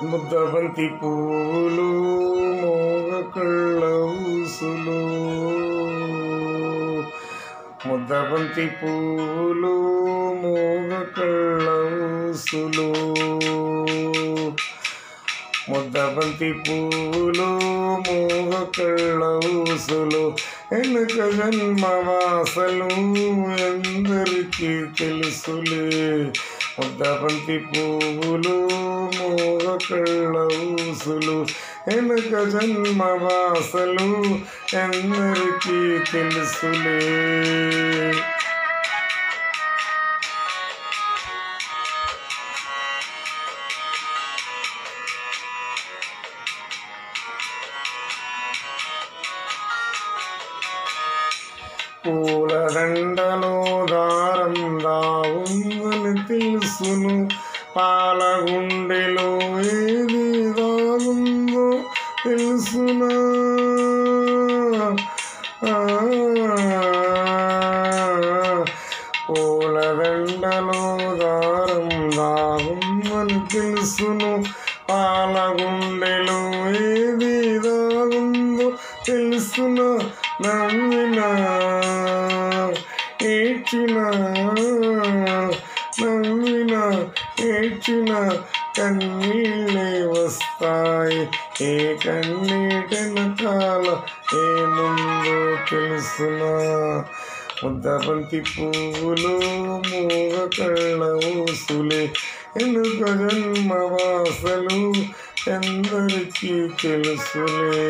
ముద్దబంతి పువ్వులు మోగ కళ్ళ ఊసులు ముద్దబంతి పువ్వులు మోగ కళ్ళ ఊసులు ముద్దబంతి పువ్వులు మోగ కళ్ళ ఊసులు వెనుక జన్మ వాసలు ఎందరికీ తెలుసులే ముద్దబంతి పువ్వులు మోగ కళ్ళ ఊసులు వెనుక జన్మ వాసలు ఎందరికీ తెలుసులే పూలదండలో దారం దావుందని తెలుసును పాలగుండెలో ఏది దాగుందో తెలుసునా ఆ, పూలదండలో దారం దాగుందని తెలుసును పాలగుండెలో ఏది దాగుందో తెలుసున నవ్విన ఏడ్చిన నవ్విన ఏడ్చిన కన్నీళ్ళే వస్తాయి ఏ కన్నీటెనకాల ఏముందో తెలుసునా ముద్దబంతి పువ్వులు మూగ కళ్ళ ఊసులే ఎనుక జన్మ వాసలు ఎందరికీ తెలుసులే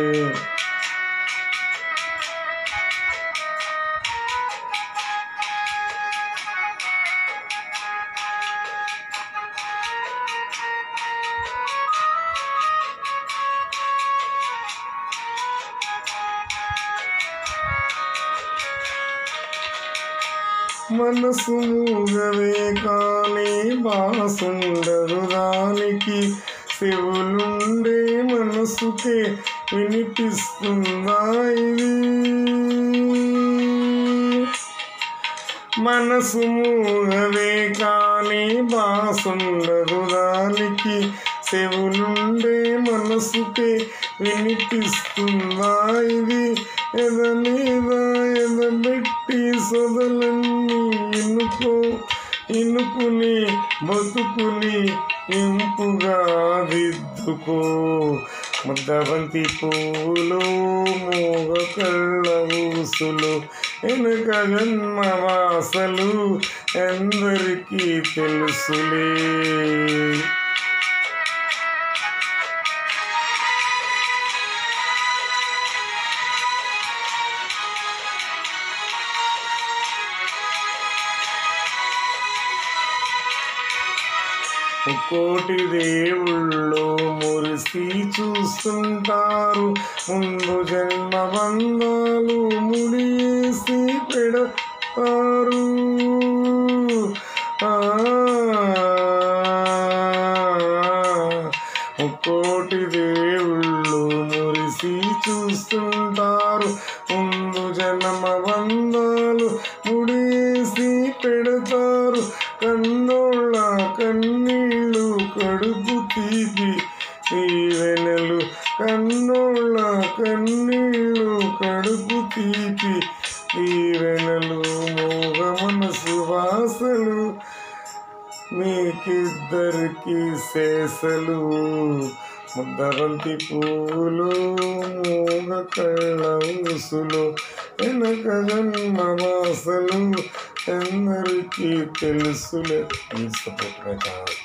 మనసు మూగవే కానీ బాసుండదు దానికి చెవులుండే మనసుకే వినిపిస్తుందా ఇది మనసు మూగవే కానీ బాసుండదు దానికి చెవులుండే మనసుకే వినిపిస్తుందా ఇది ఎద మీద ఎదబెట్టి సొదలన్నీ ఇనుకో ఇనుకుని బతుకుని ఇంపుగా దిద్దుకో ముద్దబంతి పువ్వులు మూగ కళ్ళ ఊసులు వెనుక జన్మ వాసలు ఎందరికీ తెలుసులే కోటి దేవుళ్ళు మురిసి చూస్తుంటారు ముందు జన్మ బంధాలు ముడిసి పెడతారు ఆ, ముక్కోటి దేవుళ్ళు మురిసి చూస్తుంటారు ముందు జన్మ బంధాలు ముడేసి పెడతారు కన్నోళ్ళ కన్నీళ్ళు కడుపు తీపి దీవెనలు కన్నోళ్ళ కన్నీళ్ళు కడుపు తీపి దీవెనలు మోగ మనసు వాసలు మీకిద్దరికి శేషలు ముద్దబంతి పువ్వులు మూగ కళ్ళ ఊసులు వెనక జన్మ వాసలు ఎందరికీ తెలుసులే ప్లీజ్ సపోర్ట్ మై ఛానల్